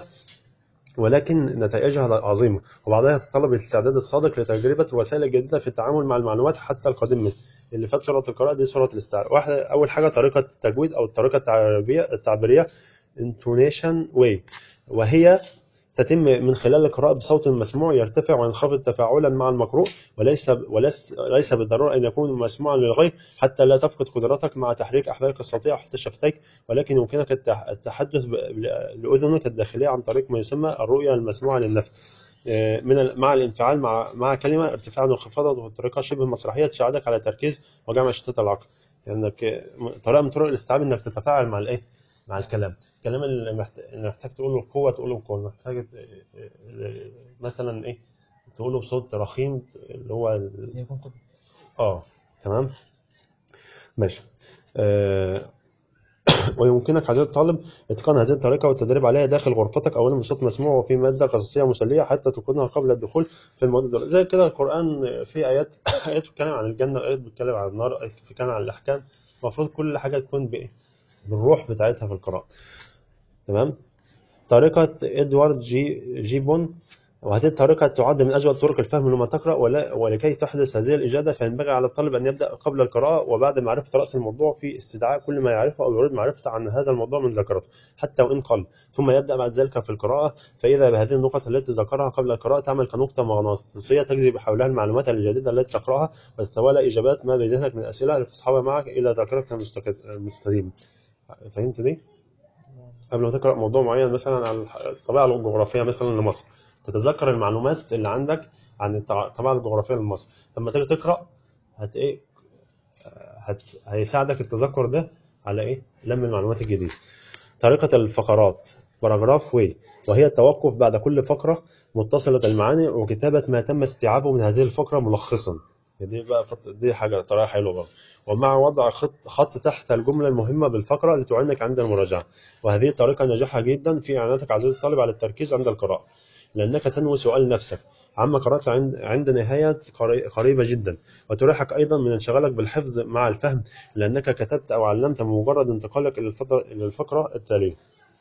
ولكن نتائجها عظيمة وبعضها يتطلب الاستعداد الصادق لتجربة الوسائل الجديدة في التعامل مع المعلومات حتى القادم منه اللي فات سرعة القراءة دي سرعة الاستيعاب واحدة أول حاجة طريقة التجويد أو الطريقة التعبيرية التعبيرية intonation way وهي تتم من خلال القراءة بصوت مسموع يرتفع وينخفض تفاعلا مع المقروء وليس وليس ليس بالضرورة أن يكون مسموعا للغير حتى لا تفقد قدرتك مع تحريك أحبالك الصوتية حتى شفتيك ولكن يمكنك التحدث لأذنك الداخلية عن طريق ما يسمى الرؤية المسموعة للنفس من مع الانفعال مع مع كلمة ارتفاع وانخفاض بطريقة شبه مسرحية تساعدك على التركيز وجمع شتات العقل لأنك يعني طريقة من طرق الاستيعاب إنك تتفاعل مع الإيه؟ مع الكلام الكلام اللي محتاج, اللي محتاج تقوله بقوة تقوله بقوة محتاج مثلا ايه تقوله بصوت رخيم اللي هو ال... اه تمام ماشي آه ويمكنك عزيزي الطالب اتقان هذه الطريقة والتدريب عليها داخل غرفتك أولا بصوت مسموع وفي مادة قصصية مسلية حتى تكونها قبل الدخول في المواد الدولية زي كده القرآن في آيات آيات بتتكلم عن الجنة آيات بتتكلم عن النار آيات بتتكلم عن الأحكام المفروض كل حاجة تكون بإيه بالروح بتاعتها في القراءة تمام طريقة إدوارد جي جيبون وهذه الطريقة تعد من أجود طرق الفهم لما تقرأ ولا ولكي تحدث هذه الإجادة فينبغي على الطالب أن يبدأ قبل القراءة وبعد معرفة رأس الموضوع في استدعاء كل ما يعرفه أو يريد معرفته عن هذا الموضوع من ذاكرته حتى وإن قل ثم يبدأ بعد ذلك في القراءة فإذا بهذه النقط التي ذكرها قبل القراءة تعمل كنقطة مغناطيسية تجذب حولها المعلومات الجديدة التي تقرأها وتتوالى إجابات ما بذهنك من أسئلة لتصحبها معك إلى ذاكرتك المستك- المستديمة فهمت دي؟ قبل ما تقرأ موضوع معين مثلا عن الطبيعة الجغرافية مثلا لمصر تتذكر المعلومات اللي عندك عن الطبع- الطبيعة الجغرافية لمصر لما تيجي تقرأ هت إيه هت... هيساعدك التذكر ده على إيه لم المعلومات الجديدة طريقة الفقرات باراجراف واي وهي التوقف بعد كل فقرة متصلة المعاني وكتابة ما تم استيعابه من هذه الفقرة ملخصا دي بقى فط- دي حاجة طريقة حلوة برضه ومع وضع خط, خط تحت الجملة المهمة بالفقرة لتعينك عند المراجعة وهذه طريقة ناجحة جدا في إعانتك عزيزي الطالب على التركيز عند القراءة لأنك تنوي سؤال نفسك عما قرأت عند, عند نهاية قري- قريبة جدا وتريحك أيضا من انشغالك بالحفظ مع الفهم لأنك كتبت أو علمت بمجرد انتقالك إلى الفقرة, إلى الفقرة التالية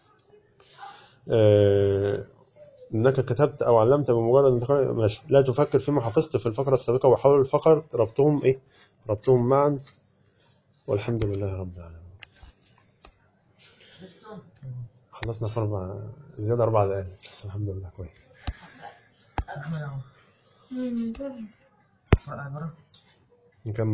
آه، انك كتبت او علمت بمجرد انتقال ماشي لا تفكر فيما حفظت في الفقره السابقه وحاول الفقر ربطهم ايه ربطهم معا والحمد لله رب العالمين خلصنا في اربع زياده اربع دقائق بس الحمد لله كويس أحمد أهو. مم. عبارة نكمل